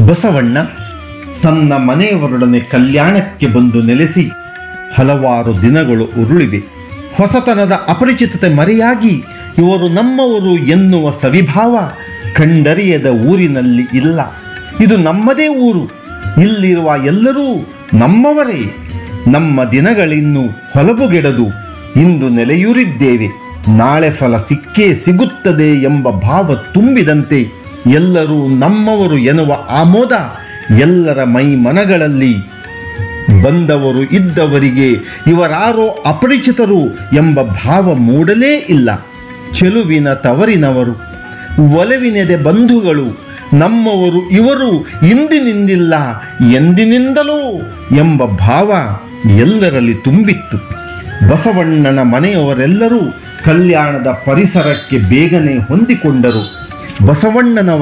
ಬಸವಣ್ಣ ತನ್ನ ಮನೆಯವರೊಡನೆ ಕಲ್ಯಾಣಕ್ಕೆ ಬಂದು ನೆಲೆಸಿ ಹಲವಾರು ದಿನಗಳು ಉರುಳಿವೆ ಹೊಸತನದ ಅಪರಿಚಿತತೆ ಮರೆಯಾಗಿ ಇವರು ನಮ್ಮವರು ಎನ್ನುವ ಸವಿಭಾವ ಕಂಡರಿಯದ ಊರಿನಲ್ಲಿ ಇಲ್ಲ ಇದು ನಮ್ಮದೇ ಊರು ಇಲ್ಲಿರುವ ಎಲ್ಲರೂ ನಮ್ಮವರೇ ನಮ್ಮ ದಿನಗಳಿನ್ನು ಹೊಲಬುಗೆಡದು ಇಂದು ನೆಲೆಯೂರಿದ್ದೇವೆ ನಾಳೆ ಫಲ ಸಿಕ್ಕೇ ಸಿಗುತ್ತದೆ ಎಂಬ ಭಾವ ತುಂಬಿದಂತೆ ಎಲ್ಲರೂ ನಮ್ಮವರು ಎನ್ನುವ ಆಮೋದ ಎಲ್ಲರ ಮೈ ಮನಗಳಲ್ಲಿ ಬಂದವರು ಇದ್ದವರಿಗೆ ಇವರಾರೋ ಅಪರಿಚಿತರು ಎಂಬ ಭಾವ ಮೂಡಲೇ ಇಲ್ಲ ಚೆಲುವಿನ ತವರಿನವರು ಒಲವಿನೆದೆ ಬಂಧುಗಳು ನಮ್ಮವರು ಇವರು ಇಂದಿನಿಂದಿಲ್ಲ ಎಂದಿನಿಂದಲೂ ಎಂಬ ಭಾವ ಎಲ್ಲರಲ್ಲಿ ತುಂಬಿತ್ತು ಬಸವಣ್ಣನ ಮನೆಯವರೆಲ್ಲರೂ ಕಲ್ಯಾಣದ ಪರಿಸರಕ್ಕೆ ಬೇಗನೆ ಹೊಂದಿಕೊಂಡರು ಬಸವಣ್ಣನವರ